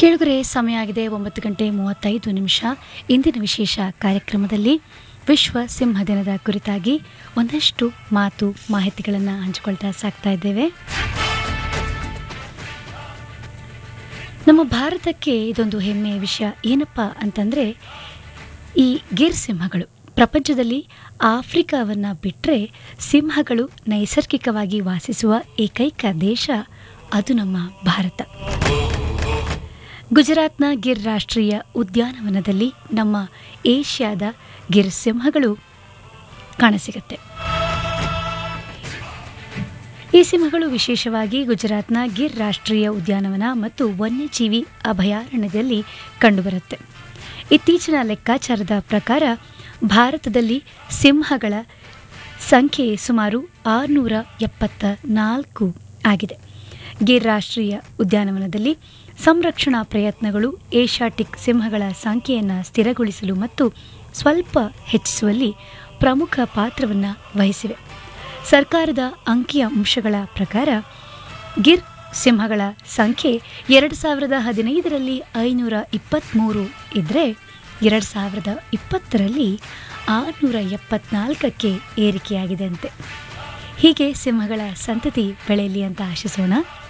ಕೇಳುಗರೆ ಸಮಯ ಆಗಿದೆ ಒಂಬತ್ತು ಗಂಟೆ ಮೂವತ್ತೈದು ನಿಮಿಷ ಇಂದಿನ ವಿಶೇಷ ಕಾರ್ಯಕ್ರಮದಲ್ಲಿ ವಿಶ್ವ ಸಿಂಹ ದಿನದ ಕುರಿತಾಗಿ ಒಂದಷ್ಟು ಮಾತು ಮಾಹಿತಿಗಳನ್ನು ಹಂಚಿಕೊಳ್ತಾ ಸಾಕ್ತಾ ಇದ್ದೇವೆ ನಮ್ಮ ಭಾರತಕ್ಕೆ ಇದೊಂದು ಹೆಮ್ಮೆಯ ವಿಷಯ ಏನಪ್ಪ ಅಂತಂದರೆ ಈ ಗಿರ್ ಸಿಂಹಗಳು ಪ್ರಪಂಚದಲ್ಲಿ ಆಫ್ರಿಕಾವನ್ನು ಬಿಟ್ಟರೆ ಸಿಂಹಗಳು ನೈಸರ್ಗಿಕವಾಗಿ ವಾಸಿಸುವ ಏಕೈಕ ದೇಶ ಅದು ನಮ್ಮ ಭಾರತ ಗುಜರಾತ್ನ ಗಿರ್ ರಾಷ್ಟ್ರೀಯ ಉದ್ಯಾನವನದಲ್ಲಿ ನಮ್ಮ ಏಷ್ಯಾದ ಗಿರ್ ಸಿಂಹಗಳು ಕಾಣಸಿಗುತ್ತೆ ಈ ಸಿಂಹಗಳು ವಿಶೇಷವಾಗಿ ಗುಜರಾತ್ನ ಗಿರ್ ರಾಷ್ಟ್ರೀಯ ಉದ್ಯಾನವನ ಮತ್ತು ವನ್ಯಜೀವಿ ಅಭಯಾರಣ್ಯದಲ್ಲಿ ಕಂಡುಬರುತ್ತೆ ಇತ್ತೀಚಿನ ಲೆಕ್ಕಾಚಾರದ ಪ್ರಕಾರ ಭಾರತದಲ್ಲಿ ಸಿಂಹಗಳ ಸಂಖ್ಯೆ ಸುಮಾರು ಆರುನೂರ ಎಪ್ಪತ್ತ ನಾಲ್ಕು ಆಗಿದೆ ಗಿರ್ ರಾಷ್ಟ್ರೀಯ ಉದ್ಯಾನವನದಲ್ಲಿ ಸಂರಕ್ಷಣಾ ಪ್ರಯತ್ನಗಳು ಏಷ್ಯಾಟಿಕ್ ಸಿಂಹಗಳ ಸಂಖ್ಯೆಯನ್ನು ಸ್ಥಿರಗೊಳಿಸಲು ಮತ್ತು ಸ್ವಲ್ಪ ಹೆಚ್ಚಿಸುವಲ್ಲಿ ಪ್ರಮುಖ ಪಾತ್ರವನ್ನು ವಹಿಸಿವೆ ಸರ್ಕಾರದ ಅಂಕಿಅಂಶಗಳ ಪ್ರಕಾರ ಗಿರ್ ಸಿಂಹಗಳ ಸಂಖ್ಯೆ ಎರಡು ಸಾವಿರದ ಹದಿನೈದರಲ್ಲಿ ಐನೂರ ಇಪ್ಪತ್ತ್ಮೂರು ಇದ್ದರೆ ಎರಡು ಸಾವಿರದ ಇಪ್ಪತ್ತರಲ್ಲಿ ಆರುನೂರ ಎಪ್ಪತ್ನಾಲ್ಕಕ್ಕೆ ಏರಿಕೆಯಾಗಿದೆ ಅಂತೆ ಹೀಗೆ ಸಿಂಹಗಳ ಸಂತತಿ ಬೆಳೆಯಲಿ ಅಂತ ಆಶಿಸೋಣ